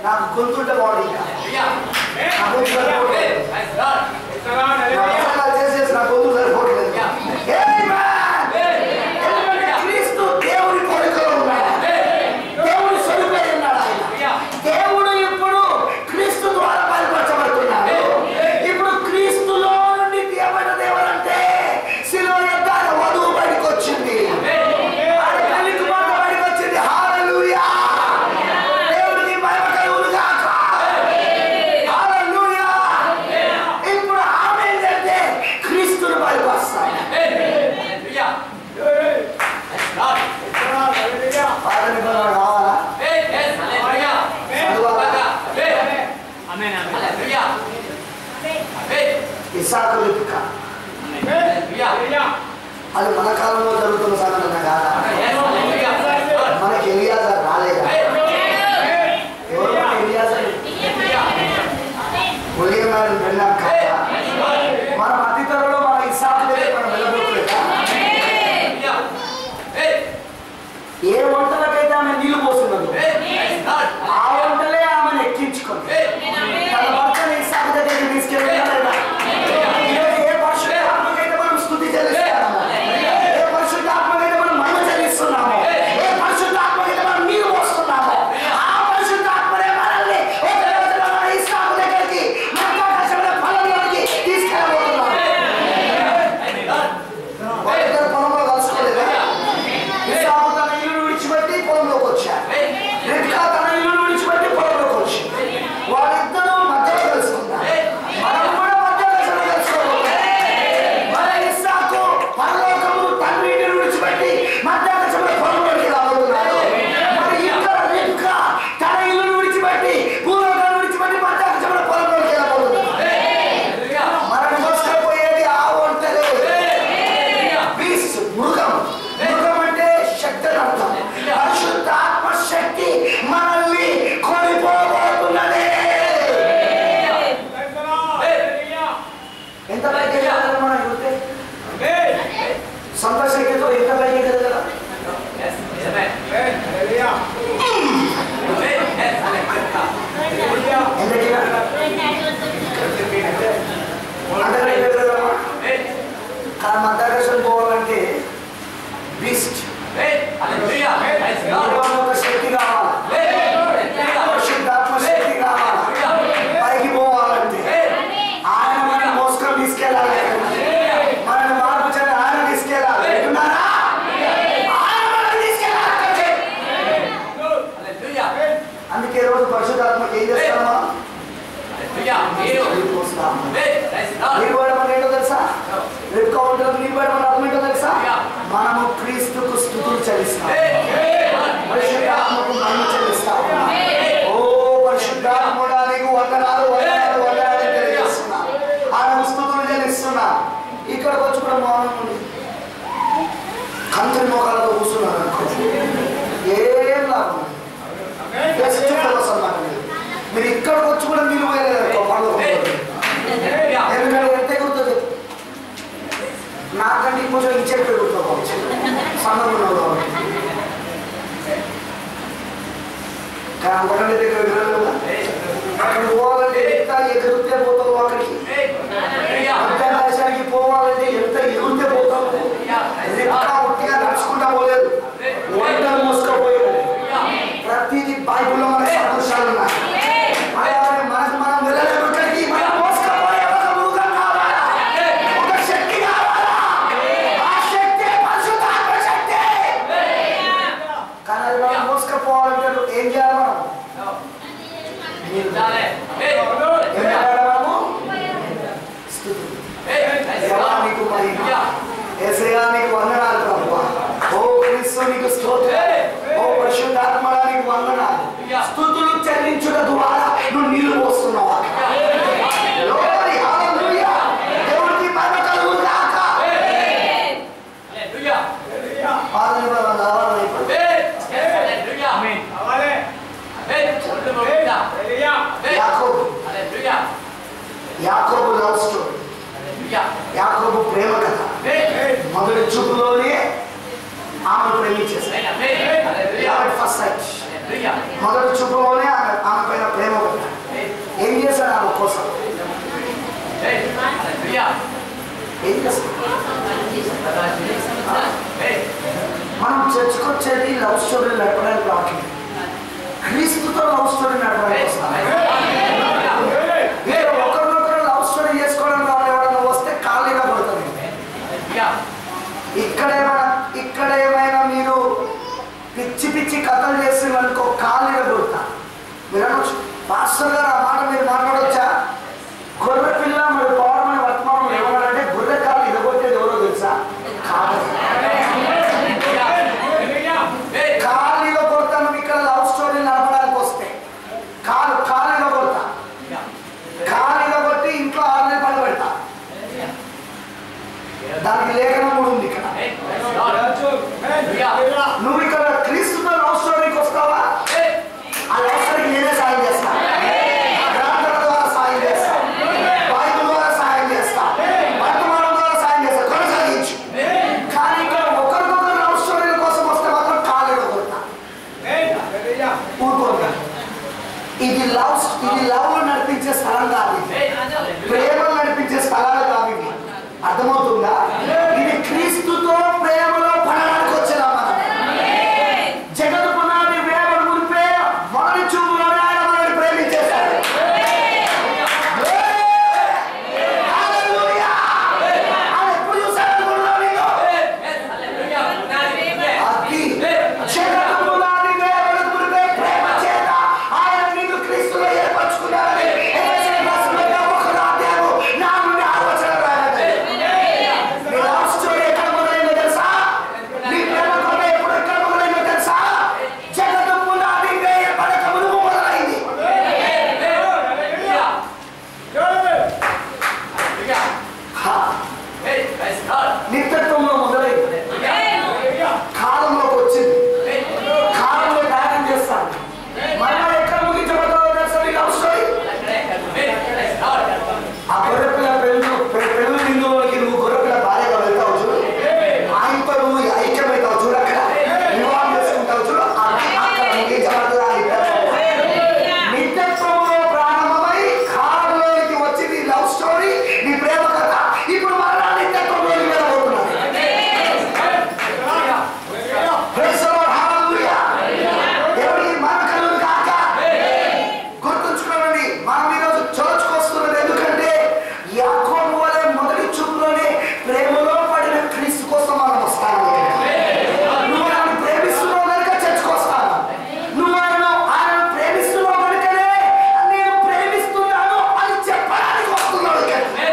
నాకు గొంతుంటే బాడీ నాకు గొంతు సరిపోవట్లేదు. నా ప్రసంగాలు చేసి చేసి నా గొంతు సరిపోవట్లేదు Amen. ఎందుకంటే క్రీస్తు దేవుని కొడుకులో ఉన్నాడు దేవుని స్వరూపే ఉన్నాడు ఆయన దేవుడు ఇప్పుడు క్రీస్తు ద్వారా బయలుపరచబడుతున్నాడు ఇప్పుడు క్రీస్తులో నుండి తీయబడిన దేవుడంటే శిలువ యొక్క ఆయన వధువు బయటకు వచ్చింది ఆయన తల్లి కుమార్తె బయటకు వచ్చింది హల్లెలూయా దేవుడికి మహిమ కలుగును గాక హల్లెలూయా ఇప్పుడు ఆమె ఏంటంటే క్రీస్తును బయలుపరుస్తాడు పాత నిబంధన కావాలా ఇసాకు రిబ్కా అది మన కాలంలో జరుగుతున్న సంఘటన కాదా మనకి ఎలియాజర్ రాలేదా ఎవరు మనకి ఎలియాజర్ ఉదయం వెళ్ళాం కదా మన అతిథులలో మన ఇసాకు దగ్గర మనం వెళ్ళబోతులేదా ఏ వంటలకైతే ఆమె నీళ్లు పోస్తున్నదో ఆ వంటలే ఆమెను ఎక్కించుకుంది తన భర్తని ఇసాకు దగ్గరికి తీసుకెళ్ళలేదా ఈరోజు ఏ పరిశుద్ధ ఆత్మకైతే మనం స్తుతి చెల్లిస్తున్నామో ఏ పరిశుద్ధ ఆత్మకైతే మనం మహిమ చెల్లిస్తున్నామో ఏ పరిశుద్ధ ఆత్మకైతే మనం నీరు పోస్తున్నామో ఆ పరిశుద్ధ ఆత్మనే మనల్ని ఒక రోజున మన ఇస్సాకు దగ్గరికి మధ్యాకాశంలో ఫలంలోకి తీసుకెళ్ళబోతున్నాం వాళ్ళిద్దరు పొలంలో కలుసుకోలేదా ఇస్సాకు తన ఇల్లును విడిచిపెట్టి పొలంలోకి వచ్చాడు రిబ్కా తన ఇల్లును విడిచిపెట్టి పొలంలోకి వచ్చింది వాళ్ళిద్దరూ మధ్యలో కలుసుకున్నారు మనం కూడా మధ్యలో కలుసుకోబోతున్నాం మన ఇస్సాకు పరలోకము తండ్రి ఇంటిని విడిచిపెట్టి మధ్యాకాశంలో పొలంలోకి రాబోతున్నాడు మరి ఇక్కడ రిబ్కా తన ఇల్లును విడిచిపెట్టి భూలోకాన్ని విడిచిపెట్టి మధ్యాకాశంలో పొలంలోకి వెళ్ళబోతున్నాడు మనకు మోసుకపోయేది ఆ ఒంటరి బీస్ట్ మృగం మృగం అంటే శక్తి అని అర్థం పరిశుద్ధ ఆత్మశక్తి మనల్ని కొనిపోబోతున్నది ఎంత పైకి వెళ్ళాలి మనం చూస్తే సొంత శక్తితో ఎంత పైకి వెళ్ళగలరా ఎందుకు అంత పైకి వెళ్ళగలమా కానీ మధ్యాకాశం పోవాలంటే బీస్ట్ ఒక శక్తి కావాలి పరిశుద్ధాత్మ శక్తి కావాలి పైకి పోవాలంటే ఆయన మనం మోసుకొని తీసుకెళ్ళాలి మనల్ని మార్పు చెంది ఆయన తీసుకెళ్ళాలి వింటున్నారా? ఆయన మనల్ని తీసుకెళ్ళాలి అక్కడికి. అందుకే రోజు పరిశుద్ధాత్మకి ఏం చేస్తామా నీళ్ళు పోస్తాము. నీళ్ళు పోయడం అంటే ఏంటో తెలుసా రేపు కౌంటర్ నీళ్ళు పోయడం అంటే అర్థం ఏంటో తెలుసా మనము క్రీస్తుకు స్థుతులు చెల్లిస్తాం పరిశుద్ధాత్మకు మహిమ చెల్లిస్తాం ఓ పరిశుద్ధాత్ముడా నీకు వందనాలు వందనాలు వందనాలు అని తెలియజేస్తున్నా ఆయన స్థుతులు చెల్లిస్తున్నా ఇక్కడికి వచ్చి కూడా మౌనం ఉంది కంత్రి మోకాలతో కూర్చున్నారు అనుకో ఏం లాభం బెస్ట్ ఫెలోస్ అన్నమాట మీరు. మీరు ఇక్కడికి వచ్చి కూడా మీరు పోయలేదు అనుకో పండుగ ఎందుకంటే ఎంత ఎగురుతుంది నాకంటే కొంచెం ఇచ్చే పెరుగుతుంది సన్నగున్నాడు కాబట్టి కానీ అంతకంటే దగ్గర ఎగరలేదు కదా. అక్కడికి పోవాలంటే ఎంత ఎగురితే పోతావు అక్కడికి అంతర్దేశానికి పోవాలంటే ఎంత ఎగురితే పోతావు రిబ్కా ఒట్టిగా నడుచుకుంటా పోలేదు ఒంటరి మోసుకపోయాడు ప్రతిదీ బైబిల్లో మన సంతోషాలు ఉన్నాయి అలాగే మనకు మనం వెళ్ళలేము ఇక్కడికి మనం మోసుకపోయే ఒక మృగం కావాలా ఒక శక్తి కావాలా ఆ శక్తి పరిశుద్ధాత్మ శక్తి కానీ అది మనం మోసుకపోవాలంటే ఏం చేయాలి మనం ఏం చేయాలి మనము స్థుతి దేవానికి మహిమ. యేసయ్యా నీకు వందనాలు ప్రభువా. ఓ క్రీస్తు నీకు స్తోత్రం. ఓ పరిశుద్ధాత్మడా నీకు వందనాలు. స్తుతులు చెల్లించుట ద్వారా నువ్వు నీళ్లు పోస్తున్నావా Glory, hallelujah. దేవుడికి మహిమ కలుగును గాక. పాత నిబంధన కావాలని ఇప్పుడు. యాకోబు యాకోబు లవ్ స్టోరీ యాకోబు ప్రేమ కథ మొదటి చూపులోనే ఆమె ప్రేమించేశాడు ఫస్ట్ సైట్ మొదటి చూపులోనే ఆమె ఆమె పైన ప్రేమ కోసం ఏం చేస్తాం మనం చర్చకు వచ్చేది లవ్ స్టోరీ నడపడానికి రావట్లేదు క్రీస్తుతో లవ్ స్టోరీ నడపడానికి వస్తాం మీరు ఒకరినొకరు లవ్ స్టోరీ చేసుకోవడానికి వాళ్ళు ఎవరైనా వస్తే ఖాళీగా పడుతుంది ఇక్కడ ఏమైనా ఇక్కడ ఏమైనా మీరు పిచ్చి పిచ్చి కథలు చేసి అనుకో ఖాళీగా కొడతా మీరు అనొచ్చు పాస్టర్ గారు ఆ మాట మీరు మాట్లాడొచ్చా గొర్రె పిల్ల మరి పౌరమైన వర్తమానం ఏమన్నారంటే గొర్రె కాలు ఇరగొట్టేది ఎవరో తెలుసా కాదు ఖాళీగా కొడతాను ఇక్కడ లవ్ స్టోరీ నడపడానికి వస్తే కాలు ఖాళీగా కొడతా ఖాళీగా కొట్టి ఇంట్లో ఆరు నెలలు పని పెడతా దానికి లేఖనం కూడా ఉంది ఇక్కడ నువ్వు ఇక్కడ క్రీస్తుతో లవ్ స్టోరీకి వస్తావా ఆ లవ్ స్టోరీకి నేనే సాయం చేస్తా ప్రార్థన ద్వారా సాయం చేస్తా బైబిల్ ద్వారా సాయం చేస్తా వర్తమానం ద్వారా సాయం చేస్తా కొనసాగించు కానీ ఇక్కడ ఒకరికొకరు లవ్ స్టోరీల కోసం వస్తే మాత్రం ఖాళీగా కొడతా ఊరుకోగా ఇది లవ్ ఇది లవ్ నడిపించే స్థలం కాదు ఇది. ప్రేమను నడిపించే స్థలాలు కావు ఇవి అర్థమవుతుందా ఇది క్రీస్తుతో ప్రేమలో పడడానికి వచ్చేదా మనం జగత్ పునాది వేల మునిపే మొదటి చూపులోనే ఆయన మనల్ని ప్రేమించేశాడు హల్లెలూయా! ఆయన ఎప్పుడు చూశాడు గుడిలో నిన్ను? అది జగత్ పునాది వేల మునిపే ప్రేమ చేత ఆయన నిన్ను క్రీస్తులో ఏర్పరచుకున్నాడని ఎఫెసీయుల రాసిన ఒకటో అధ్యాయము నాలుగు నుండి ఆరు వచనాలు రాయబడ్డాయి. నీ లవ్ స్టోరీ ఎక్కడ మొదలైందో తెలుసా? నీ ప్రేమ కథ ఎప్పుడు ఎక్కడ మొదలైందో తెలుసా? జగత్తు పునాది వేయబడక మునుపు మొదలైంది. హా, నిత్యత్వంలో మొదలైంది కాలంలోకి వచ్చింది కాలంలో ధ్యానం చేస్తాను మళ్ళా ఎక్కడ ముగించబడతాదో తెలుసా నీ లవ్ స్టోరీ ఆ గొర్రెపిల్ల పెళ్ళు పెళ్ళు నిందులోకి నువ్వు గొర్రెపిల్ల భార్యగా వెళ్తావు చూడు ఆయనతో నువ్వు ఐక్యమవుతావు చూడు అక్కడ వివాహం చేసుకుంటావు చూడు అక్కడ అక్కడ ముగించబడుతుంది ఆ నిత్యత్వం. నిత్యత్వంలో ప్రారంభమై కాలంలోకి వచ్చి నీ లవ్ స్టోరీ నీ ప్రేమ కథ ఇప్పుడు మరలా నిత్యత్వంలోకి వెళ్ళబోతున్నావు Praise the Lord, hallelujah. దేవుడికి మరణ కలుగును కాక. గుర్తుంచుకోండి మనం ఈరోజు చర్చ్కి వస్తున్నది ఎందుకంటే యాకోబు వలె మొదటి చూపులోనే ప్రేమలో పడిన క్రీస్తు కోసం మనం వస్తాము నువ్వు ఆయన ప్రేమిస్తున్నావు కనుక చర్చ్కి వస్తాను నువ్వు ఆయన ఆయన ప్రేమిస్తున్నావు కనుకనే నేను ప్రేమిస్తున్నాను అని చెప్పడానికి వస్తున్నావు ఇక్కడికి.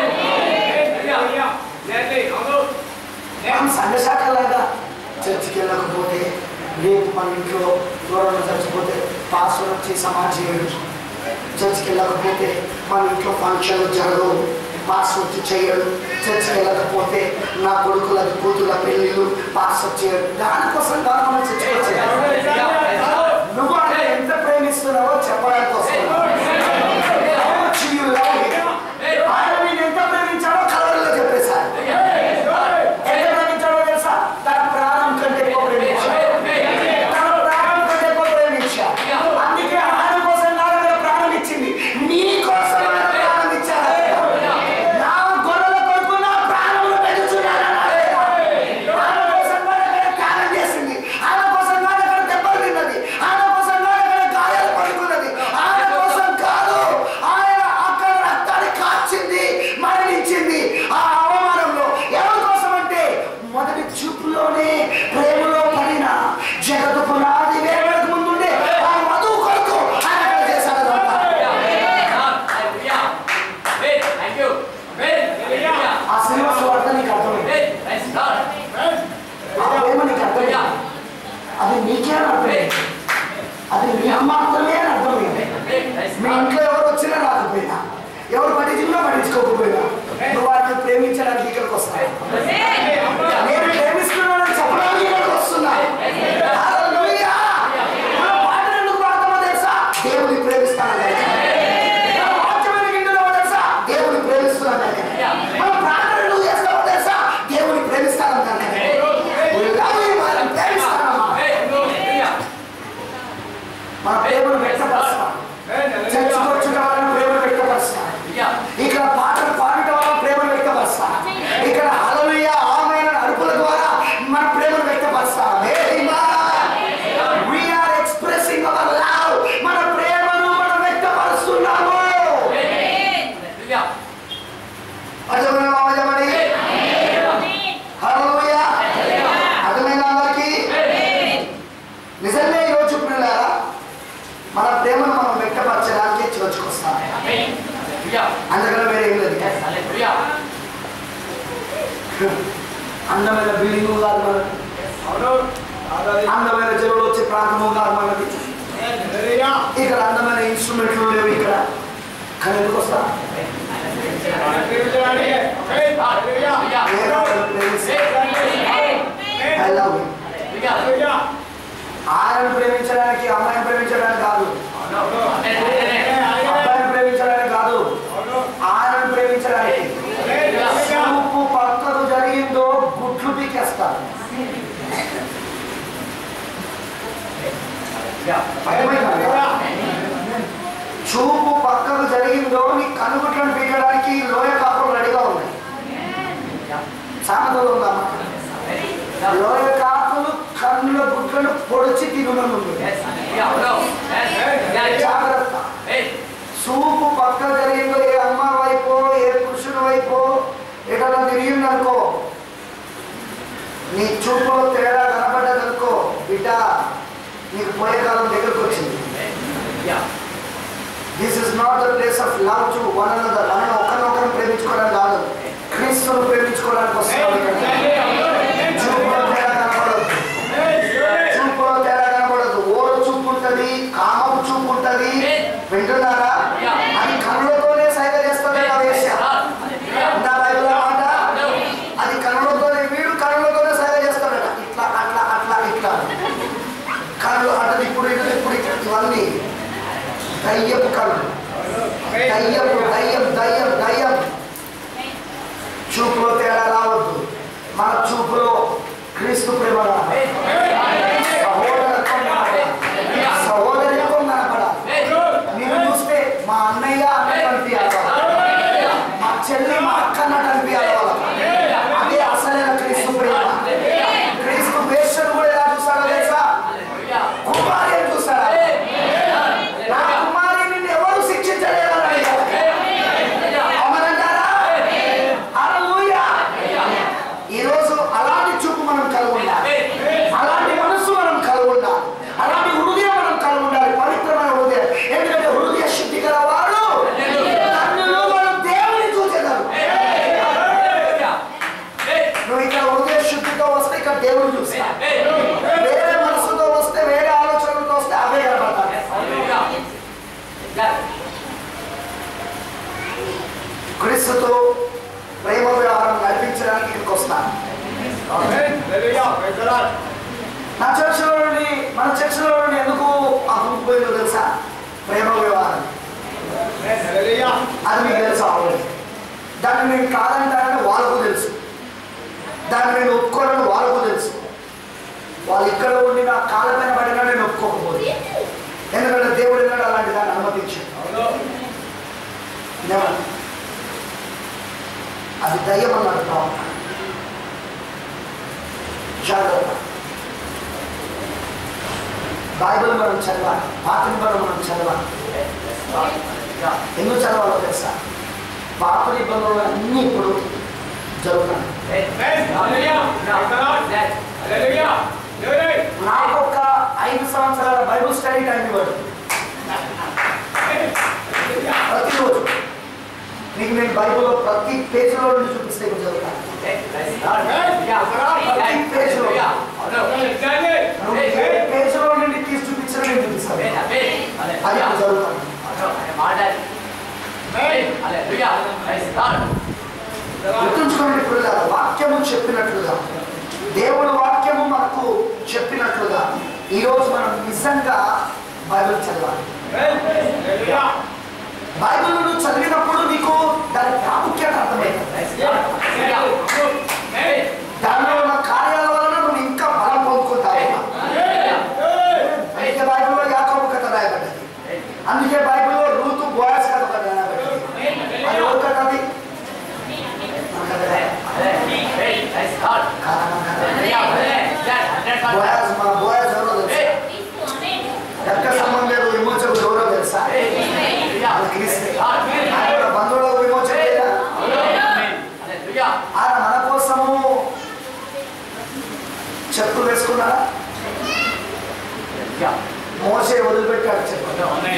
మనం సంఘశాఖలాగా చర్చికి వెళ్ళకపోతే రేపు మన ఇంట్లో ఎవరైనా చచ్చిపోతే పాస్టర్ వచ్చి సమాధి చేయడు చర్చికి వెళ్ళకపోతే మన ఇంట్లో ఫంక్షన్లు జరగవు పాస్టర్ వచ్చి చేయడు చర్చికి వెళ్ళకపోతే నా కొడుకుల కూతుల పెళ్ళిళ్ళు పాస్టర్ చేయడు దానికోసం కాదు మనం చర్చికి వచ్చేది నువ్వు ఆయన ఎంత ప్రేమిస్తున్నావో చెప్పడానికి వస్తున్నావు How much you love him. ఆయన నేను ఎంత ప్రేమించాడో కలవల్లో చెప్పేశారు ఎంత ప్రేమించాడో తెలుసా తన ప్రాణం కంటే ఎక్కువ ప్రేమించాడు తన ప్రాణం కంటే ఎక్కువ ప్రేమించాడు అందుకే ఆయన కోసం నా దగ్గర ప్రాణం ఇచ్చింది నీ కోసం ఆయన ప్రాణం ఇచ్చాడు నా గొర్రెల కొరకు నా ప్రాణములు పెంచుతున్నాడు ఆయన కోసం నా దగ్గర త్యాగం చేసింది ఆయన కోసం నా దగ్గర దెబ్బలు తిన్నది ఆయన కోసం నా దగ్గర గాయాలు పడుకున్నది ఆయన కోసం కాదు ఆయన అక్కడ రక్తాన్ని కార్చింది మరణించింది ఆ అవమానంలో ఎవరి కోసం అంటే మొదటి చూపులోనే ప్రేమలో పడిన జగత్తు పునాది వేయడానికి ముందుండే ఆ మధువు కొరకు ఆయన అక్కడ చేశాడు ఆ సినిమా స్వార్థ నీకు అర్థమైంది ఆ ప్రేమ నీకు అర్థమైంది అది నీకే అని అర్థమైంది అది నీకు మాత్రమే అని అర్థమైంది మీ ఇంట్లో ఎవరు వచ్చినా రాకపోయినా ఎవరు పట్టించుకున్నా పట్టించుకోకపోయినా నువ్వు వారిని ప్రేమించడానికి ఇక్కడికి వస్తాయి నేను ప్రేమిస్తున్నానని చెప్పడానికి ఇక్కడికి వస్తున్నా హల్లెలూయా! మన పాటలు ఎందుకు పాడతామో తెలుసా? దేవుని ప్రేమిస్తాను కనుక. మన వాక్యం ఎందుకు వింటున్నామో తెలుసా? దేవుని ప్రేమిస్తున్నాను కనుక. మన ప్రార్థన ఎందుకు చేస్తామో తెలుసా? దేవుని ప్రేమిస్తాను కనుక. We love you, మనం ప్రేమిస్తామమ్మా. మన ప్రేమను వ్యక్తపరుస్తాం చర్చకు వచ్చిన వాళ్ళని ప్రేమ వ్యక్తపరుస్తాం ప్రేమను మనం వ్యక్తపరచడానికి చర్చకు వస్తాం అందుకని వేరే ఏం లేదు అందమైన బిల్డింగ్ కాదు మనది అందమైన జనులు వచ్చే ప్రాంతము కాదు మనది ఇక్కడ అందమైన ఇన్స్ట్రుమెంట్లు లేవు ఇక్కడ కానీ ఎందుకు వస్తా ఐ లవ్ ఆయన ప్రేమించడానికి అమ్మాయిని ప్రేమించడానికి కాదు అబ్బాయిని ప్రేమించడానికి కాదు ఆయన ప్రేమించడానికి చూపు పక్కకు జరిగిందో గుట్లు పీకేస్తారు అర్థమైందా? చూపు పక్కకు జరిగిందో నీ కనుగుట్లను పీకడానికి లోయ కాపులు రెడీగా ఉన్నాయి సామెతలు ఉందమ్మా లోయ కాపులు కన్నుల గుట్లను పొడిచి తినమని ఉంది జాగ్రత్త చూపు పక్క జరిగిందో ఏ అమ్మ వైపు ఏ పురుషుని వైపు ఎక్కడ తిరిగిందనుకో నీ చూపులో తేడా కనపడ్డదనుకో బిడ్డ నీకు పోయే కాలం దగ్గరకు వచ్చింది this is not the place of love to one another మనం ఒకరినొకరు ప్రేమించుకోవడానికి కాదు క్రీస్తును ప్రేమించుకోవడానికి వస్తున్నాం ఇక్కడ. చూపులో తేడా కనపడదు చూపులో తేడా కనపడదు ఓర చూపు ఉంటది కామపు చూపు ఉంటది వింటున్నారా అది కనులతోనే సైగ చేస్తుంది ఆ వేశ్య ఉందా బైబిల్లో మాట అది కనులతోనే వీడు కనులతోనే సైగ చేస్తాడట ఇట్లా అట్లా అట్లా ఇట్లా కళ్ళు అటు ఇప్పుడు ఇటు ఇప్పుడు ఇటు ఇవన్నీ దయ్యపు కళ్ళు దయ్యపు దయ్యం దయ్యం దయ్యం చూపులో తేడా రావద్దు మన చూపులో క్రీస్తు ప్రేమ రావాలి. సహోదరత్వం కనపడాలి. సహోదరిత్వం కనపడాలి మీరు చూస్తే మా అన్నయ్య అన్నట్టు అనిపించాలి మా చెల్లి మా అక్క అన్నట్టు అనిపించాలి వాళ్ళకి. అదే అసలైన క్రీస్తు ప్రేమ క్రీస్తు వేషను కూడా ఎలా చూస్తాడో తెలుసా కుమారి అని చూస్తాడా నా కుమారి నిన్ను ఎవరు శిక్షించలేదని అడిగాడు. అవునంటారా హల్లెలూయా. ఈరోజు అలాంటి చూపు మనం కలిగి ఉండాలి అలాంటి మనస్సు మనం కలిగి ఉండాలి అలాంటి హృదయం మనం కలిగి ఉండాలి పవిత్రమైన హృదయం ఎందుకంటే హృదయ శుద్ధి గల వాడు కన్నులు మనం దేవుని చూసేదారు నువ్వు ఇక్కడ హృదయ శుద్ధితో వస్తే ఇక్కడ దేవుని చూస్తా వేరే మనసుతో వస్తే వేరే ఆలోచనలతో వస్తే అవే కనబడతాయి క్రీస్తుతో ప్రేమ వ్యవహారం నడిపించడానికి ఇక్కడికి వస్తాను నా చర్చలో నుండి మన చర్చలో నుండి ఎందుకు ఆ గుంపు పోయిందో తెలుసా ప్రేమ వ్యవహారం అది మీకు తెలుసా ఆల్రెడీ దాన్ని నేను కాదంటానని వాళ్ళకు తెలుసు దాన్ని నేను ఒప్పుకోనని వాళ్ళకు తెలుసు వాళ్ళు ఇక్కడ ఉండి నా కాళ్ళ పైన పడినా నేను ఒప్పుకోకపోతే ఎందుకంటే దేవుడు ఎన్నడూ అలాంటి దాన్ని అనుమతించాడు Never. అది దయ్యం అని అంటున్నాం జాగ్రత్త బైబిల్ మనం చదవాలి పాత నిబంధన మనం చదవాలి ఎందుకు చదవాలో తెలుసా పాత నిబంధనలు అన్నీ ఇప్పుడు జరుగుతాయి నాకు ఒక ఐదు సంవత్సరాల బైబిల్ స్టడీ టైం ఇవ్వడు ప్రతిరోజు మీకు నేను బైబిల్లో ప్రతి పేజీలో నుండి చూపిస్తే ఇప్పుడు చదువుతాను నువ్వు ఏ పేజీలో నుండి తీసి చూపించినా నేను చూపిస్తాను అది ఇప్పుడు చదువుతాను గుర్తుంచుకోండి ఇప్పుడు కాదు వాక్యము చెప్పినట్లుగా దేవుడు వాక్యము మనకు చెప్పినట్లుగా ఈరోజు మనం నిజంగా బైబిల్ చదవాలి బైబిల్ నువ్వు చదివినప్పుడు నీకు దాని ప్రాముఖ్యత అర్థమైంది దానిలో ఉన్న కార్యాల వలన నువ్వు ఇంకా బలం పొందుకుంటావు అందుకే బైబిల్లో యాకోబు కథ రాయబడ్డది అందుకే బైబిల్లో రూతు బోయాస్ కథ ఒకటి రాయబడ్డది అది ఎవరి కథ అది మన కథ కాదు. కాదు, మన కథ. బోయాస్ మా బోయాస్ ఎవరో తెలుసా రక్త సంబంధాలు విమోచకుడు ఎవరో తెలుసా అది క్రీస్తే ఆయన బంధువులకు విమోచన లేదా ఆయన మన కోసము చెప్పులు వేసుకున్నాడా మోసే వదిలిపెట్టాడు చెప్పు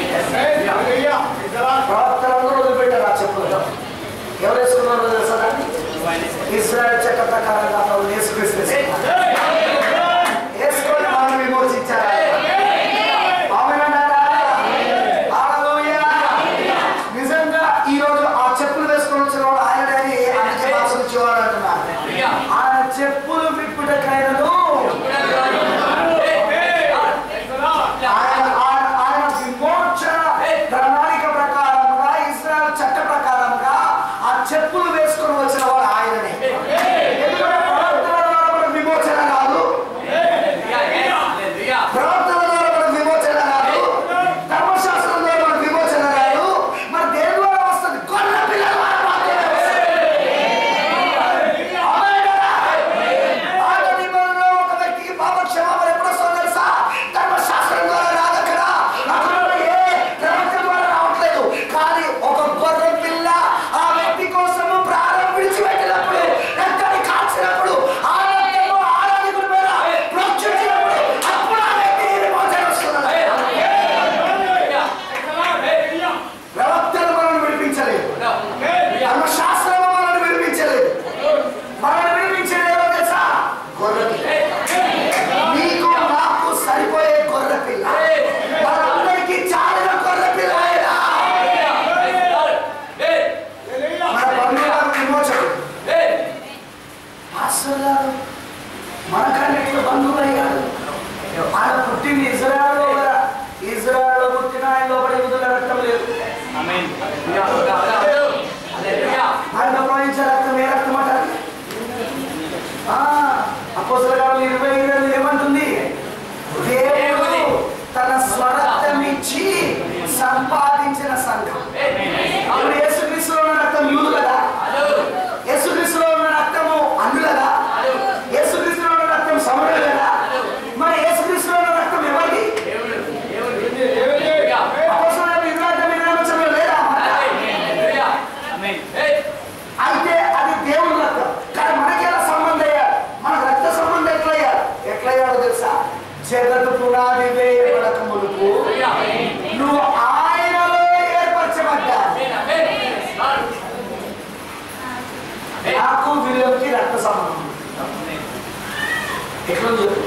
ఎట్లా ఉంది చెప్పు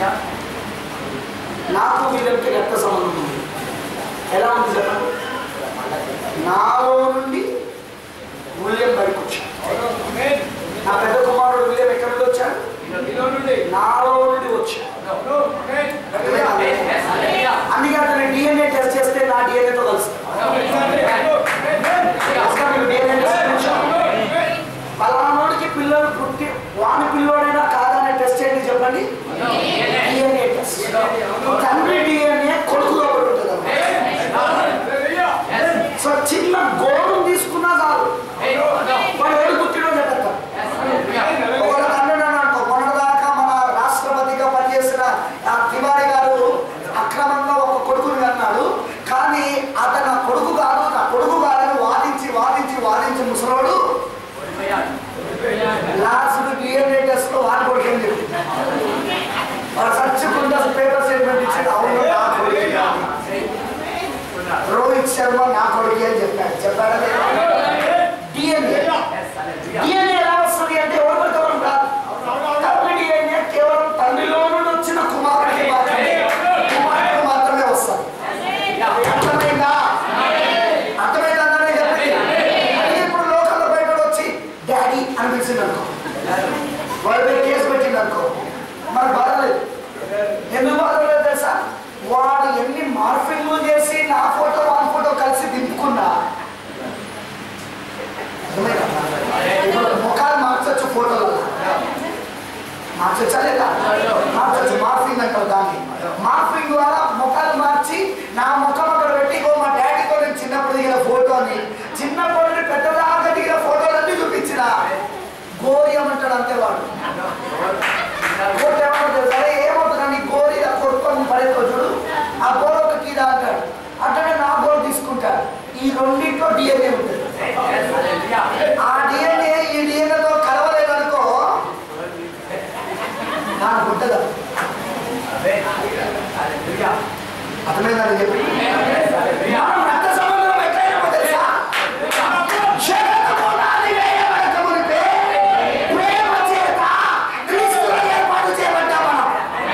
నాకు వీళ్ళకి రక్త సంబంధం ఉంది ఎలా ఉంది చెప్పండి నాలో నుండి విలియం బయటకు వచ్చాడు నా పెద్ద కుమారుడు విలియం ఎక్కడి నుండి వచ్చాడు నాలో నుండి వచ్చాడు అందుకే అతను డిఎన్ఏ టెస్ట్ చేస్తే నా డిఎన్ఏతో కలుస్తాను డిఎన్ఏ టెస్ట్ పలానోడికి పిల్లలు పుట్టి వాని పిల్లోడైనా కాదనే టెస్ట్ ఏంటి చెప్పండి డిఎన్ఏ టెస్ట్ తండ్రి డిఎన్ఏ కొడుకులో ఒకటి ఉంటుంది సో చిన్న గోడు తీసుకున్నా చాలు వాడు ఏడు పుట్టినో చెప్పేస్తారు ఒకవేళ తండ్రి నన్ను అనుకో మొన్నటిదాకా మన రాష్ట్రపతిగా పనిచేసిన ఆ తివారి గారు అక్రమంగా ఒక కొడుకుని అన్నాడు కానీ అతను నా కొడుకు కాదు నా కొడుకు కాదని వాదించి వాదించి వాదించి ముసలోడు లాస్ట్ డిఎన్ఏ టెస్ట్ లో వాడి కొడుకు ఏం చెప్పి వాడు చచ్చుకుంటే పేపర్ స్టేట్మెంట్ ఇచ్చాడు అవును నా కొడుకే కాదు. రోహిత్ శర్మ నా కొడుకు అని చెప్పాడు చెప్పాడా డిఎన్ఏ డిఎన్ఏ ఎలా వస్తుంది అంటే ఎవరు పడితే వాళ్ళు కాదు తండ్రి డిఎన్ఏ కేవలం తండ్రిలో నుండి వచ్చిన కుమారుడికి మాత్రమే కుమారుడికి మాత్రమే వస్తుంది అర్థమైందా అర్థమైందా అన్నదే చెప్పండి అదే ఇప్పుడు లోకల్లో బయట వచ్చి డాడీ అని పిలిచింది అనుకో వాళ్ళ మీద కేసు పెట్టింది అనుకో మనకు బాధలేదు ఎందుకు బాధలేదు తెలుసా వాడు ఎన్ని మార్ఫింగ్లు చేసి నా ఫోటో వాడి ఫోటో కలిసి దింపుకున్నా అర్థమైందా? ఇప్పుడు ముఖాలు మార్చొచ్చు ఫోటోలలో మార్చొచ్చా లేదా మార్చొచ్చు మార్ఫింగ్ అంటారు దాన్ని మార్ఫింగ్ ద్వారా ముఖాలు మార్చి నా ముఖం అక్కడ పెట్టి ఇగో మా డాడీతో నేను చిన్నప్పుడు దిగిన ఫోటో అని చిన్నప్పుడు నుండి పెద్దదాకా దిగిన ఫోటోలన్నీ చూపించిన గోరి ఏమంటాడు అంతే వాడు గోరి ఏమంటాడు సరే ఏమవుతున్నా నీ గోరి ఆ కొడుకొని పడేతో చూడు ఆ గోరు ఒక కీదా అంటాడు అట్లనే నా గోరు తీసుకుంటాడు ఈ రెండింటిలో డిఎన్ఏ ఉంటుంది ఆ డిఎన్ఏ ఈ డిఎన్ఏతో కలవలేదనుకో నా గుడ్డదా అర్థమైందని చెప్పి మనం రక్త సంబంధం ఎట్లయినా తెలుసా జగత్తు నాది వేయబడక మునిపే ప్రేమ చేత క్రీస్తులో ఏర్పాటు చేయబడ్డాం మనం.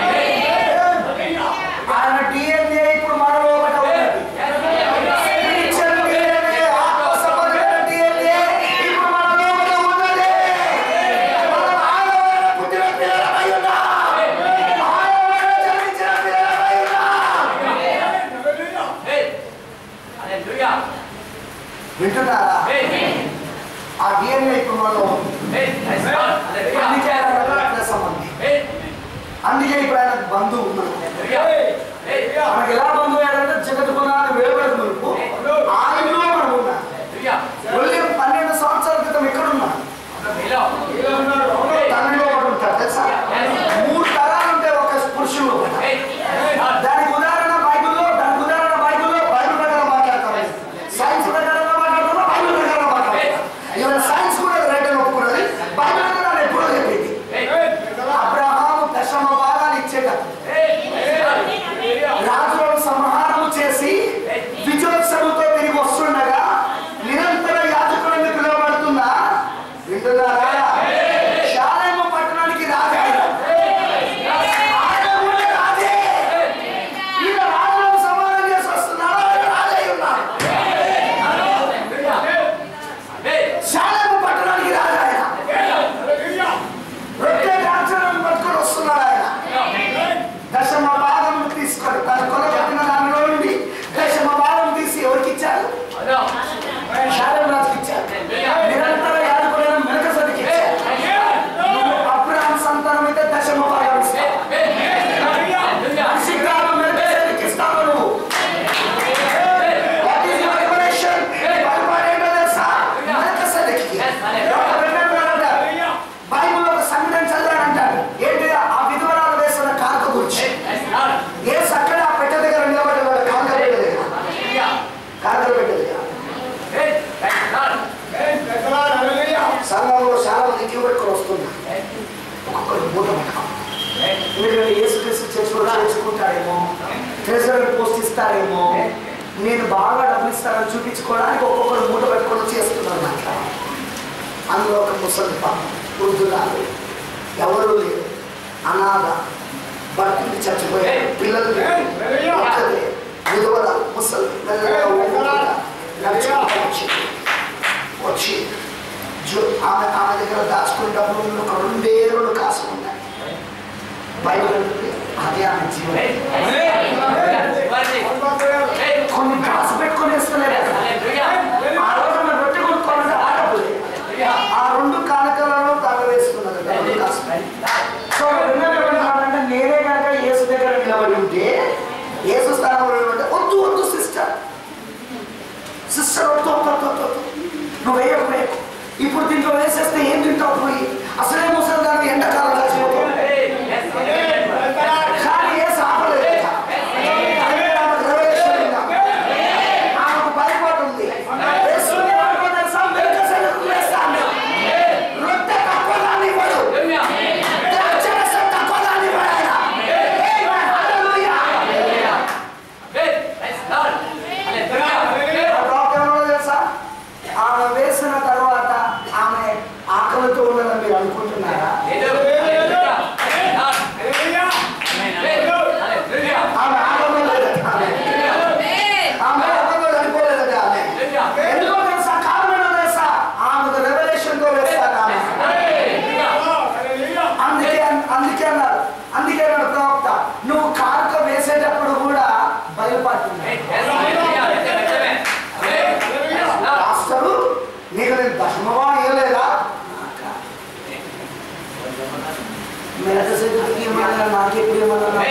ఆయన DNA ఇప్పుడు మనలో ఒకటి ఉన్నది. Spiritual DNA, ఆత్మ సంబంధమైన DNA ఇప్పుడు మనలో ఒకటి ఉన్నది. మనం ఆయన వలన పుట్టిన పిల్లలమై ఉన్నాం. ఆయన వలన జన్మించిన పిల్లలమై ఉన్నాం. వింటున్నారా ఆ డిఎన్ఏ ఇప్పుడు మనలో ఉంది. అందుకే ఆయన రక్త సంబంధి అందుకే ఇప్పుడు ఆయన బంధువు ఉన్నాడు మనకి ఎలా బంధువు అయ్యాడంటే జగత్ పునాది వేయబడక మునుపు ఆయనలో మనం ఉన్నాం ఒళ్ళి పన్నెండు సంవత్సరాల క్రితం ఎక్కడున్నాం తండ్రిలో ఒకడు ఉంటాడు తెలుసా మూడు తరాలు ఉంటాయి ఒక పురుషుడు దానికి ఉదాహరణ బైబిల్లో దానికి ఉదాహరణ బైబిల్లో బైబిల్ ప్రకారం మాట్లాడతాం సైన్స్ ప్రకారంగా మాట్లాడుతున్నా బైబిల్ ప్రకారం మాట్లాడతాం ఇవాళ సైన్స్ కూడా రైట్ అని ఒప్పుకున్నది బైబిల్ కూడా దాన్ని ఎప్పుడో చెప్పింది అబ్రహాము దశమ భాగాలు ఇచ్చేటప్పుడు రాజులను సంహారము చేసి విజయోత్సవంతో తిరిగి వస్తుండగా నిరంతర యాజకులని పిలువబడుతున్న వింటున్నారా శాలేము పట్టణానికి రాజు ఆయన. ఆయన కూడా రాజే. ఈయన రాజులను సంహారం చేసి వస్తున్నాడు ఆయన రాజై ఉన్నాడు శాలేము పట్టణానికి రాజు ఆయన రొట్టె ద్రాక్షలను పట్టుకొని వస్తున్నాడు ఆయన దశమ భాగం తీసుకొని తన కొలబెట్టిన దానిలో నుండి దశమ భాగం తీసి ఎవరికి ఇచ్చారు శాలం రాజుకి ఇచ్చారు నిరంతర యాజకుడైన మెలకసరికి ఇచ్చారు నువ్వు అబ్రహాం సంతానం అయితే దశమ భాగం ఇస్తావు అసికాలం మెలకసరికి ఇస్తావు నువ్వు What is your revelation? Bible ఏంటో తెలుసా? మెలకసెదెక్కి. ఎవరు విన్నారంట? బైబిల్లో ఒక సంఘటన చదివాడంటాడు ఏంటి ఆ విధవరాలు వేసిన కాక గురించి ఏ అక్కడ ఆ పెట్టె దగ్గర నిలబడ్డాడు కాంకర పెట్టె దగ్గర కాంకర పెట్టె దగ్గర సంఘంలో చాలా మంది క్యూ పెట్టుకొని వస్తున్నా ఒక్కొక్కరు మూట పట్టుకో ఎందుకంటే యేసుక్రీస్తు చేసుకుంటా చేసుకుంటాడేమో ట్రెజర్ పోస్ట్ ఇస్తారేమో నేను బాగా డబ్బులు ఇస్తానని చూపించుకోవడానికి ఒక్కొక్కరు మూట పెట్టుకొని చేస్తున్నారు అందులో ఒక ముసలి పాప వృద్ధురాలు ఎవరు లేరు అనాథ భర్తలు చచ్చిపోయారు పిల్లలు ఒక్కతే, విధవల ముసలి మెల్లగా ఊరుకుంటా నడుచుకుంటూ వచ్చింది వచ్చి జో- ఆమె ఆమె దగ్గర దాచుకున్న డబ్బులు ఒక రెండే రెండు కాసు ఉన్నాయి బైబిల్ అంటుంది, అదే ఆమె జీవనం కొన్ని కాసు పెట్టుకొని వేసుకునేది ఆ రోజు ఆమె రొట్టె కొనుక్కోవాలంటే ఆ డబ్బులే. ఆ రెండు కానుకలను తల వేసుకున్నది రెండు కాసు సో రెండోది ఏమంటున్నాడంటే నేనే కనుక యేసు దగ్గర నిలబడి ఉంటే యేసు స్థానంలో ఉంటే వద్దు వద్దు సిస్టర్ సిస్టర్ వద్దు వద్దు వద్దు వద్దు వద్దు. నువ్వు వేయకపోయే ఇప్పుడు దీంట్లో వేసేస్తే ఏం తింటావు పోయి అసలే ముసలి దాన్ని ఎండాకాలం చచ్చిపోతావు కానీ ఏ సాపలేదు ఆమెకు revelation ఉంది. ఆమెకు భయపడి ఉంది యేసుని ఏమనుకుందో తెలుసా? వెనుక సైడుకు వేస్తాను. రొట్టె తక్కువ రానివ్వడు. ద్రాక్షరసం తక్కువ రానివ్వడు ఆయన. Amen. Hallelujah. ఆ ప్రవక్త ఏమన్నాడో తెలుసా? ఆమె వేసిన తర్వాత ఆమె ఆకలితో ఉన్నదని మీరు అనుకుంటున్నారా ఆమె ఆకలితో లేదట ఆమె. ఆమె ఆకలితో చనిపోలేదట ఆమె ఎందుకో తెలుసా కారణం ఏంటో తెలుసా ఆమెకు రెవల్యూషన్ తో వేస్తాను ఆమె అందుకే అందుకే అన్నారు అందుకే అన్నాడు ప్రవక్త నువ్వు కారుతో వేసేటప్పుడు కూడా భయపడుతున్నావు రాస్తారు నీకు నేను దశమమా ఇవ్వలేదా మీరు ఎంతసేపు ఏమన్నా నాకు ఎప్పుడు ఏమన్నా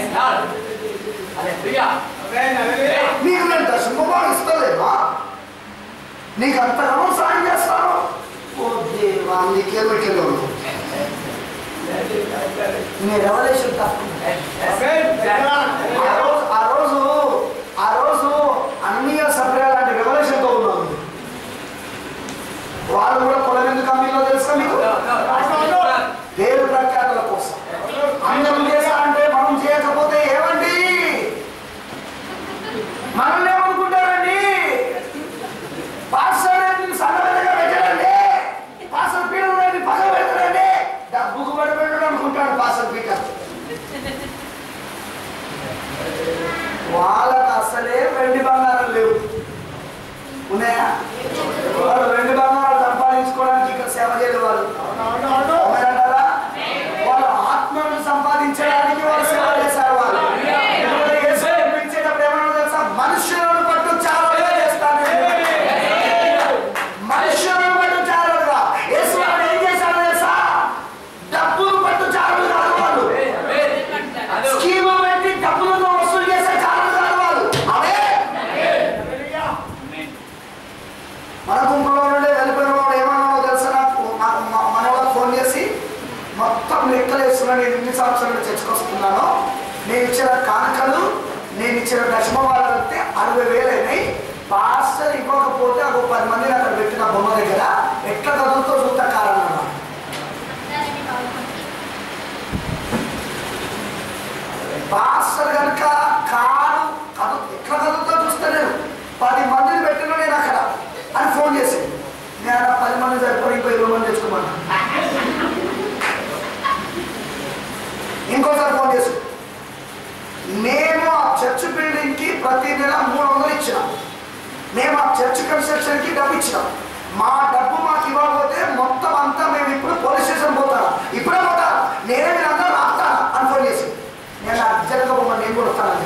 నీకు నేను దశమమా ఇస్తలేదా నీకు అంతగానో సాయం చేస్తాను ఓ దేవా నీకే పెట్టలేదు నీ రెవల్యూషన్ తప్పు ఆ రోజు ఆ రోజు ఆ రోజు అన్ని సభ్యులు లాంటి రెవల్యూషన్తో ఉన్నాను వాళ్ళు కూడా పొలమెందు కంపెనీలో తెలుసా మీకు పేరు ప్రఖ్యాతుల కోసం అందరం చేశా అంటే మనం చేయకపోతే ఏమండి మనల్ని ఏమనుకుంటారండి పాస్టర్ సన్నబెద్దగా పెట్టారండి పాస్టర్ పీటర్ పగ పెడతారండి డబ్బుకు పడి పెట్టడం అనుకుంటాడు పాస్టర్ పీటర్ వాళ్ళకి అసలే వెండి బంగారం లేవు ఉన్నాయా వాళ్ళు వెండి బంగారం సంపాదించుకోవడానికి ఇక్కడ సేవ చేయలేదు వాళ్ళు అవునంటారా? వాళ్ళు ఆత్మను సంపాదించడానికి వాళ్ళు సేవ చేశారు వాళ్ళు ఇప్పుడు యేసుని పిలిచేటప్పుడు ఏమన్నా తెలుసా మనుషులను పట్టు చాలుగా చేస్తాను మనుషులను పట్టు చాలుగా యేసు వాళ్ళు ఏం చేశారు తెలుసా డబ్బులు పట్టు చాలు కాదు వాళ్ళు స్కీము పెట్టి డబ్బులతో వసూలు చేసే చాలు కాదు వాళ్ళు అవే మన గుంపులో నుండి వెళ్ళిపోయిన వాడు ఏమన్నాడో తెలుసా నాకు మా- మా- మనవాడు ఫోన్ చేసి మొత్తం లెక్కలు వేస్తున్నా నేను ఇన్ని సంవత్సరాలు చర్చకొస్తున్నాను నేను ఇచ్చిన కానుకలు నేను ఇచ్చిన దశమ వాళ్ళకి అరవై వేలు అయినాయి పాస్టర్ ఇవ్వకపోతే ఒక పది మందిని అక్కడ పెట్టిన బొమ్మ దగ్గర ఎట్లా కదులుతో చూస్తా కారణం పాస్టర్ కనుక కారు కదు ఎట్లా కదులుతో చూస్తే నేను పది మందిని పెట్టిన నేను అక్కడ అని ఫోన్ చేసి నేను అక్కడ పది మంది సరిపోయి ఇంకో ఇరవై మంది తెచ్చుకోమన్నా ఇంకోసారి ఫోన్ చేసి మేము ఆ చర్చ్ బిల్డింగ్ కి ప్రతి నెల మూడు వందలు ఇచ్చినాం మేము ఆ చర్చ్ కన్స్ట్రక్షన్ కి డబ్బు ఇచ్చినాం మా డబ్బు మాకు ఇవ్వకపోతే మొత్తం అంతా మేము ఇప్పుడు పోలీస్ స్టేషన్ పోతారా ఇప్పుడే పోతా నేనే మీరు అందరూ ఆపుతారా అని ఫోన్ చేసి నేను అర్జెంట్గా పోమని నేను కూడా వస్తానని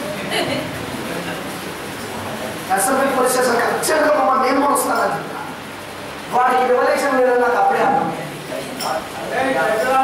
నర్సంపేట పోలీస్ స్టేషన్కి అర్జెంట్గా పోమని నేను కూడా వస్తానని వాడికి రివల్యూషన్ లేదని నాకు అప్పుడే అర్థం